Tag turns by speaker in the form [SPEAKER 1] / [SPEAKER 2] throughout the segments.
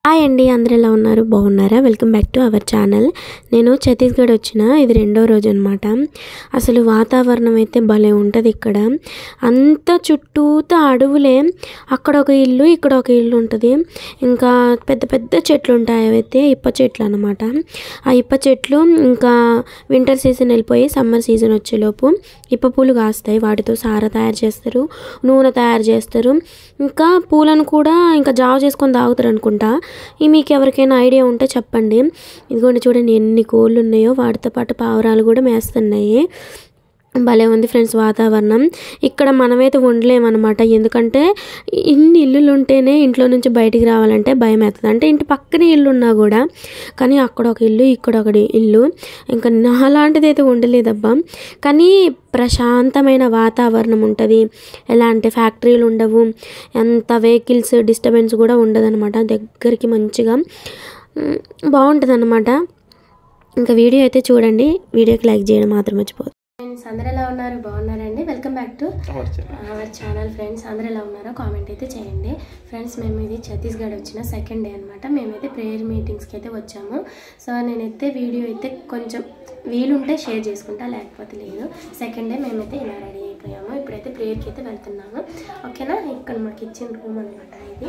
[SPEAKER 1] hi అండి అందరు ఎలా ఉన్నారు బాగున్నారా welcome back to our channel నేను ఛత్తీస్గఢ్ వచ్చిన ఇది రెండో రోజు అనమాట అసలు వాతావరణం అయితే భలే ఉంటుంది ఇక్కడ అంత చుట్టూతా అడవులే అక్కడ ఒక ఇల్లు ఇక్కడ ఒక ఇల్లు ఉంటుంది ఇంకా పెద్ద పెద్ద చెట్లు ఉంటాయి అవైతే ఇప్ప చెట్లు అనమాట ఆ ఇప్ప చెట్లు ఇంకా వింటర్ సీజన్ వెళ్ళిపోయి సమ్మర్ సీజన్ వచ్చేలోపు ఇప్ప పూలు కాస్తాయి వాటితో సార తయారు చేస్తారు నూనె తయారు చేస్తారు ఇంకా పూలను కూడా ఇంకా జావ చేసుకొని తాగుతారు అనుకుంటా ఈ మీకు ఎవరికైనా ఐడియా ఉంటే చెప్పండి ఇదిగోండి చూడండి ఎన్ని కోళ్ళు ఉన్నాయో వాటితో పాటు పావురాలు కూడా మేస్తున్నాయి భలే ఉంది ఫ్రెండ్స్ వాతావరణం ఇక్కడ మనమైతే ఉండలేమన్నమాట ఎందుకంటే ఇన్ని ఇల్లులు ఉంటేనే ఇంట్లో నుంచి బయటికి రావాలంటే భయం అవుతుంది అంటే ఇంటి పక్కనే ఇల్లు ఉన్నా కూడా కానీ అక్కడ ఒక ఇల్లు ఇక్కడ ఒకటి ఇల్లు ఇంకా నాలాంటిది అయితే ఉండలేదబ్బా కానీ ప్రశాంతమైన వాతావరణం ఉంటుంది ఎలాంటి ఫ్యాక్టరీలు ఉండవు ఎంత వెహికల్స్ డిస్టర్బెన్స్ కూడా ఉండదన్నమాట దగ్గరికి మంచిగా బాగుంటుంది అనమాట ఇంకా వీడియో అయితే చూడండి వీడియోకి లైక్ చేయడం మాత్రం మర్చిపోదు ఫ్రెండ్స్ అందరు ఎలా ఉన్నారు బాగున్నారండి welcome back to our channel friends అందరు ఎలా ఉన్నారో కామెంట్ అయితే చేయండి ఫ్రెండ్స్ మేము ఇది ఛత్తీస్గఢ్ వచ్చిన సెకండ్ డే అనమాట మేమైతే ప్రేయర్ మీటింగ్స్కి అయితే వచ్చాము సో నేనైతే వీడియో అయితే కొంచెం వీలుంటే షేర్ చేసుకుంటా లేకపోతే లేదు సెకండ్ డే మేమైతే ఇలా రెడీ అయిపోయాము ఇప్పుడైతే ప్రేయర్కి అయితే వెళ్తున్నాము ఓకేనా ఇక్కడ మాకు ఇచ్చిన రూమ్ అనమాట ఇది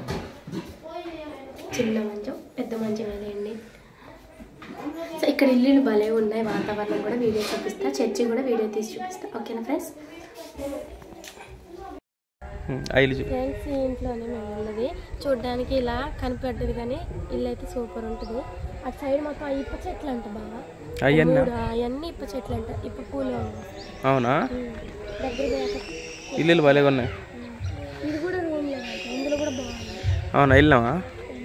[SPEAKER 1] చిన్న మంచం పెద్ద మంచం వేయండి సో ఇక్కడ ఇల్లులు భలే ఉన్నాయి వాతావరణం కూడా వీడియో చూపిస్తా చర్చి కూడా వీడియో తీసి చూపిస్తా ఓకేనా ఫ్రెండ్స్
[SPEAKER 2] ఐలు చూ
[SPEAKER 1] ఫ్రెండ్స్ ఈ ఇంట్లోనే మేము ఉన్నది చూడడానికి ఇలా కనిపెట్టదు కానీ ఇల్లు అయితే సూపర్ ఉంటుంది అటు సైడ్ మొత్తం ఆ ఇప్ప చెట్లు అంట బాగా
[SPEAKER 2] అయ్యన్న
[SPEAKER 1] మూడు అవన్నీ ఇప్ప చెట్లు అంట ఇప్ప పూలు
[SPEAKER 2] అవునా
[SPEAKER 1] దగ్గర పోయాక
[SPEAKER 2] ఇల్లులు భలేగా ఉన్నాయి
[SPEAKER 1] ఇది కూడా రూమ్ ఇందులో కూడా బాగుంది
[SPEAKER 2] అవునా వెళ్ళామా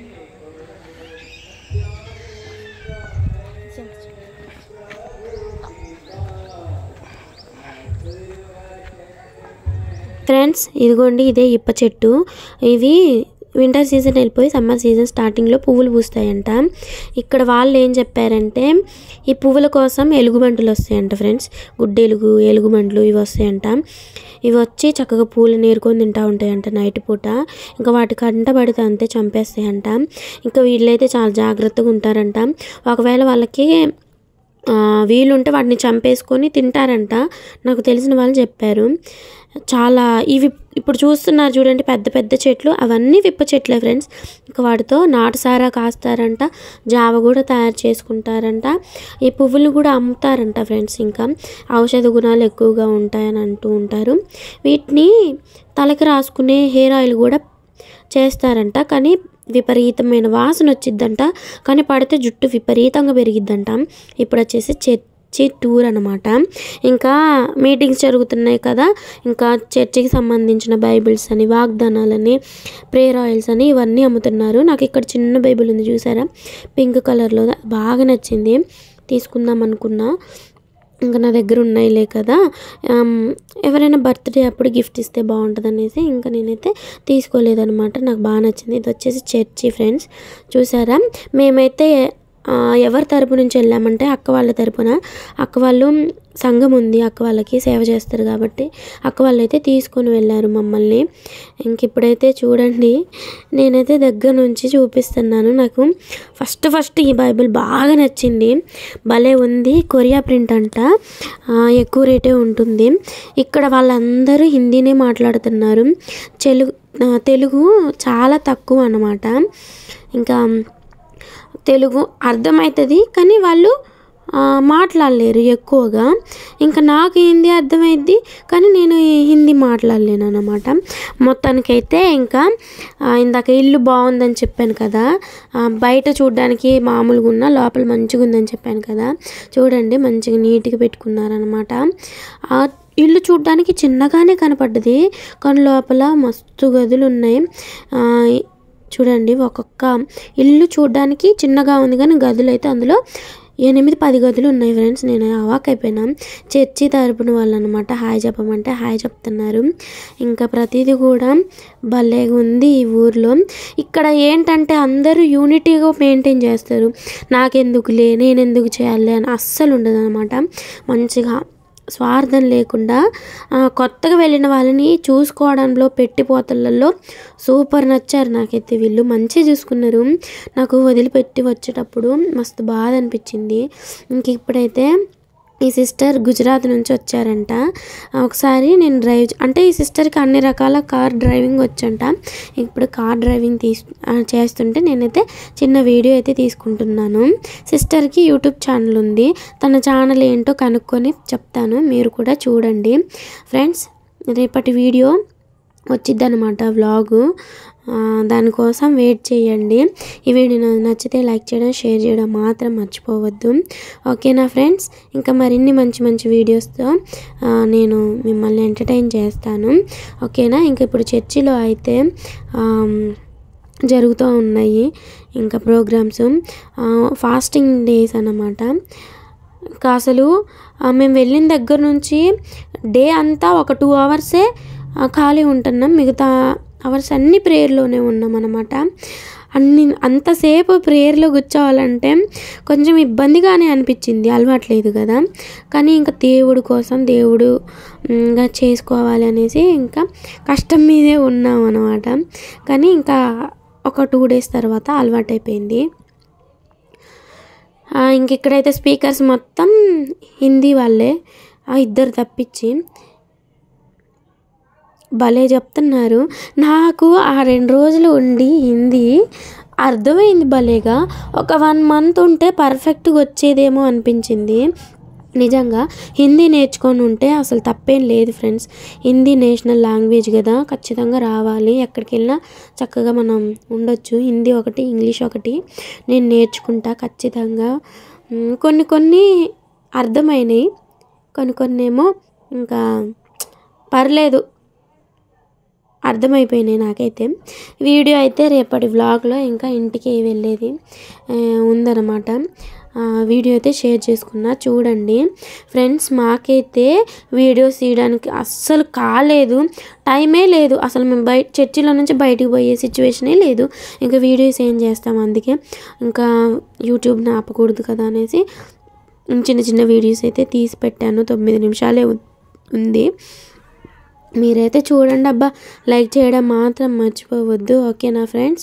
[SPEAKER 1] ఫ్రెండ్స్ ఇదిగోండి ఇదే ఇప్ప చెట్టు ఇవి వింటర్ సీజన్ వెళ్ళిపోయి సమ్మర్ సీజన్ స్టార్టింగ్లో పువ్వులు పూస్తాయంట ఇక్కడ వాళ్ళు ఏం చెప్పారంటే ఈ పువ్వుల కోసం ఎలుగుబంటులు వస్తాయంట ఫ్రెండ్స్ గుడ్డెలుగు ఎలుగుబంట్లు ఇవి వస్తాయంట ఇవి వచ్చి చక్కగా పూలు నేరుకొని తింటూ ఉంటాయంట నైట్ పూట ఇంకా వాటి కంట పడితే అంతే చంపేస్తాయంట ఇంకా వీళ్ళైతే చాలా జాగ్రత్తగా ఉంటారంట ఒకవేళ వాళ్ళకి ఆ, వీలుంటే వాటిని చంపేసుకొని తింటారంట నాకు తెలిసిన వాళ్ళు చెప్పారు చాలా ఇవి ఇప్పుడు చూస్తున్నారు చూడండి పెద్ద పెద్ద చెట్లు అవన్నీ విప్ప చెట్లే ఫ్రెండ్స్ ఇంకా వాటితో నాటుసారా కాస్తారంట జావ కూడా తయారు చేసుకుంటారంట ఈ పువ్వులు కూడా అమ్ముతారంట ఫ్రెండ్స్ ఇంకా ఔషధ గుణాలు ఎక్కువగా ఉంటాయని అంటూ ఉంటారు వీటిని తలకి రాసుకునే హెయిర్ ఆయిల్ కూడా చేస్తారంట కానీ విపరీతమైన వాసన వచ్చిద్దంట కానీ పడితే జుట్టు విపరీతంగా పెరిగిద్దంట ఇప్పుడు వచ్చేసి చర్చి టూర్ అనమాట ఇంకా మీటింగ్స్ జరుగుతున్నాయి కదా ఇంకా చర్చికి సంబంధించిన బైబిల్స్ అని వాగ్దానాలని ప్రేయర్ ఆయిల్స్ అని ఇవన్నీ అమ్ముతున్నారు నాకు ఇక్కడ చిన్న బైబిల్ ఉంది చూసారా పింక్ కలర్లో బాగా నచ్చింది తీసుకుందాం అనుకున్నా ఇంకా నా దగ్గర ఉన్నాయిలే కదా ఆమ్, ఎవరైనా బర్త్డే అప్పుడు గిఫ్ట్ ఇస్తే బాగుంటుంది అనేసి ఇంకా నేనైతే తీసుకోలేదనమాట నాకు బాగా నచ్చింది ఇది వచ్చేసి చర్చి ఫ్రెండ్స్ చూసారా మేమైతే ఆ, ఎవరి తరపు నుంచి వెళ్ళామంటే అక్క వాళ్ళ తరపున అక్క వాళ్ళు సంఘం ఉంది అక్క వాళ్ళకి సేవ చేస్తారు కాబట్టి అక్క వాళ్ళు అయితే తీసుకొని వెళ్ళారు మమ్మల్ని ఇంక ఇప్పుడైతే చూడండి నేనైతే దగ్గర నుంచి చూపిస్తున్నాను నాకు ఫస్ట్ ఫస్ట్ ఈ బైబిల్ బాగా నచ్చింది భలే ఉంది కొరియా ప్రింట్ అంట ఆ, ఎక్కువ రేటే ఉంటుంది ఇక్కడ వాళ్ళందరూ హిందీనే మాట్లాడుతున్నారు తెలుగు ఆ, తెలుగు చాలా తక్కువ అన్నమాట ఇంకా తెలుగు అర్థమవుతుంది కానీ వాళ్ళు ఆ, మాట్లాడలేరు ఎక్కువగా ఇంకా నాకు హిందీ అర్థమైద్ది కానీ నేను ఈ హిందీ మాట్లాడలేను అనమాట మొత్తానికైతే ఇంకా ఆ, ఇందాక ఇల్లు బాగుందని చెప్పాను కదా ఆ, బయట చూడడానికి మామూలుగా ఉన్న లోపల మంచిగా ఉందని చెప్పాను కదా చూడండి మంచిగా నీట్గా పెట్టుకున్నారనమాట ఆ ఇల్లు చూడడానికి చిన్నగానే కనపడ్డది కానీ లోపల మస్తు గదులు ఉన్నాయి ఆ, చూడండి ఒక్కొక్క ఇల్లు చూడడానికి చిన్నగా ఉంది కానీ గదులు అయితే అందులో ఎనిమిది పది గదులు ఉన్నాయి ఫ్రెండ్స్ నేను అవాక్ అయిపోయినా చర్చి తరపున వాళ్ళు అనమాట హాయ్ చెప్పమంటే హాయ్ చెప్తున్నారు ఇంకా ప్రతిదీ కూడా భలేగా ఉంది ఈ ఊర్లో ఇక్కడ ఏంటంటే అందరూ యూనిటీగా మెయింటైన్ చేస్తారు నాకెందుకులే నేను ఎందుకు చేయాలి అని అస్సలు ఉండదు అనమాట మంచిగా స్వార్థం లేకుండా ఆ, కొత్తగా వెళ్ళిన వాళ్ళని చూసుకోవడంలో పెట్టిపోతలలో సూపర్ నచ్చారు నాకైతే వీళ్ళు మంచిగా చూసుకున్నారు నాకు వదిలిపెట్టి వచ్చేటప్పుడు మస్తు బాధ అనిపించింది ఇంక ఇప్పుడైతే ఈ సిస్టర్ గుజరాత్ నుంచి వచ్చారంట ఒకసారి నేను డ్రైవ్ అంటే ఈ సిస్టర్కి అన్ని రకాల కార్ డ్రైవింగ్ వచ్చంట ఇప్పుడు కార్ డ్రైవింగ్ తీసు ఆ, చేస్తుంటే నేనైతే చిన్న వీడియో అయితే తీసుకుంటున్నాను సిస్టర్కి యూట్యూబ్ ఛానల్ ఉంది తన ఛానల్ ఏంటో కనుక్కొని చెప్తాను మీరు కూడా చూడండి ఫ్రెండ్స్ రేపటి వీడియో వచ్చిద్దనమాట వ్లాగు ఆ, దానికోసం వెయిట్ చేయండి ఈ వీడియో నాకు నచ్చితే లైక్ చేయడం షేర్ చేయడం మాత్రం మర్చిపోవద్దు ఓకేనా ఫ్రెండ్స్ ఇంకా మరిన్ని మంచి మంచి వీడియోస్తో ఆ, నేను మిమ్మల్ని ఎంటర్టైన్ చేస్తాను ఓకేనా ఇంక ఇప్పుడు చర్చిలో అయితే ఆమ్, జరుగుతూ ఉన్నాయి ఇంకా ప్రోగ్రామ్స్ ఫాస్టింగ్ డేస్ అన్నమాట ఇంకా అసలు ఆ, మేము వెళ్ళిన దగ్గర నుంచి డే అంతా ఒక టూ అవర్సే ఆ, ఖాళీ ఉంటున్నాం మిగతా అవర్స్ అన్ని ప్రేయర్లోనే ఉన్నాం అన్నమాట అన్ని అంతసేపు ప్రేయర్లో కూర్చోవాలంటే కొంచెం ఇబ్బందిగానే అనిపించింది అలవాట్లేదు కదా కానీ ఇంకా దేవుడు కోసం దేవుడు మ్, ఇంకా చేసుకోవాలి అనేసి ఇంకా కష్టం మీదే ఉన్నాం అనమాట కానీ ఇంకా ఒక టూ డేస్ తర్వాత అలవాటైపోయింది ఆ, ఇంక ఇక్కడైతే స్పీకర్స్ మొత్తం హిందీ వాళ్ళే ఆ ఇద్దరు తప్పించి భలే చెప్తున్నారు నాకు ఆ రెండు రోజులు ఉండి హిందీ అర్థమైంది భలేగా ఒక వన్ మంత్ ఉంటే పర్ఫెక్ట్గా వచ్చేదేమో అనిపించింది నిజంగా హిందీ నేర్చుకొని ఉంటే అసలు తప్పేం లేదు ఫ్రెండ్స్ హిందీ నేషనల్ లాంగ్వేజ్ కదా ఖచ్చితంగా రావాలి ఎక్కడికి వెళ్ళినా చక్కగా మనం ఉండొచ్చు హిందీ ఒకటి ఇంగ్లీష్ ఒకటి నేను నేర్చుకుంటా ఖచ్చితంగా మ్, కొన్ని కొన్ని అర్థమైనవి కొన్ని కొన్ని ఏమో ఇంకా పర్లేదు అర్థమైపోయినాయి నాకైతే వీడియో అయితే రేపటి వ్లాగ్లో ఇంకా ఇంటికి వెళ్ళేది ఆ, ఉందన్నమాట ఆ, వీడియో అయితే షేర్ చేసుకున్నా చూడండి ఫ్రెండ్స్ మాకైతే వీడియోస్ తీయడానికి అస్సలు కాలేదు టైమే లేదు అసలు మేము బయట చర్చిలో నుంచి బయటికి పోయే సిచ్యువేషనే లేదు ఇంకా వీడియోస్ ఏం చేస్తాం అందుకే ఇంకా యూట్యూబ్ని ఆపకూడదు కదా అనేసి చిన్న చిన్న వీడియోస్ అయితే తీసి పెట్టాను తొమ్మిది నిమిషాలే ఉ- ఉంది మీరైతే చూడండి అబ్బా లైక్ చేయడం మాత్రం మర్చిపోవద్దు ఓకేనా ఫ్రెండ్స్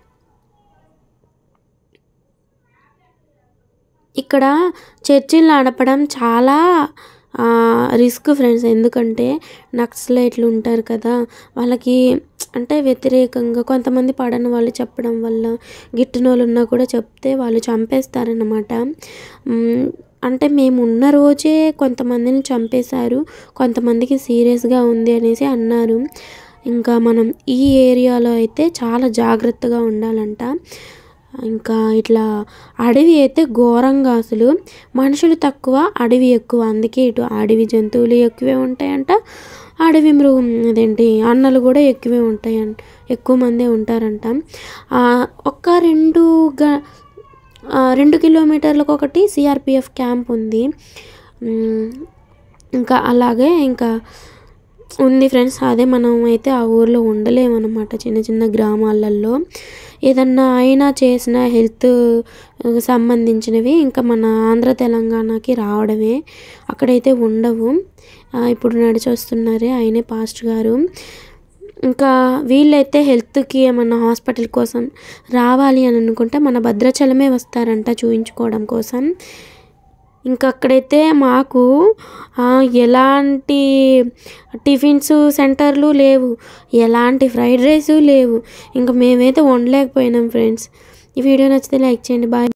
[SPEAKER 1] ఇక్కడ చర్చిలు నడపడం చాలా ఆ, రిస్క్ ఫ్రెండ్స్ ఎందుకంటే నక్సలైట్లు ఉంటారు కదా వాళ్ళకి అంటే వ్యతిరేకంగా కొంతమంది పడని వాళ్ళు చెప్పడం వల్ల గిట్టిన వాళ్ళు ఉన్నా కూడా చెప్తే వాళ్ళు చంపేస్తారన్నమాట మ్, అంటే మేము ఉన్న రోజే కొంతమందిని చంపేశారు కొంతమందికి సీరియస్గా ఉంది అనేసి అన్నారు ఇంకా మనం ఈ ఏరియాలో అయితే చాలా జాగ్రత్తగా ఉండాలంట ఇంకా ఇట్లా అడవి అయితే ఘోరంగా అసలు మనుషులు తక్కువ అడవి ఎక్కువ అందుకే ఇటు అడవి జంతువులు ఎక్కువే ఉంటాయంట అడవి మృగం అదేంటి అన్నలు కూడా ఎక్కువే ఉంటాయంట ఎక్కువ మందే ఉంటారంట ఆ, ఒక్క రెండు గ ఆ, రెండు కిలోమీటర్లకు ఒకటి సిఆర్పిఎఫ్ క్యాంప్ ఉంది మ్, ఇంకా అలాగే ఇంకా ఉంది ఫ్రెండ్స్ అదే మనం అయితే ఆ ఊర్లో ఉండలేమన్నమాట చిన్న చిన్న గ్రామాలలో ఏదన్నా అయినా చేసిన హెల్త్ సంబంధించినవి ఇంకా మన ఆంధ్ర తెలంగాణకి రావడమే అక్కడైతే ఉండవు ఆ, ఇప్పుడు నడిచి వస్తున్నారే ఆయనే పాస్ట్ గారు ఇంకా వీళ్ళైతే హెల్త్కి ఏమన్నా హాస్పిటల్ కోసం రావాలి అని అనుకుంటే మన భద్రాచలమే వస్తారంట చూయించుకోవడం కోసం ఇంకా అక్కడైతే మాకు ఆ, ఎలాంటి టిఫిన్స్ సెంటర్లు లేవు ఎలాంటి ఫ్రైడ్ రైస్ లేవు ఇంకా మేమైతే వండలేకపోయినాం ఫ్రెండ్స్ ఈ వీడియో నచ్చితే లైక్ చేయండి బాయ్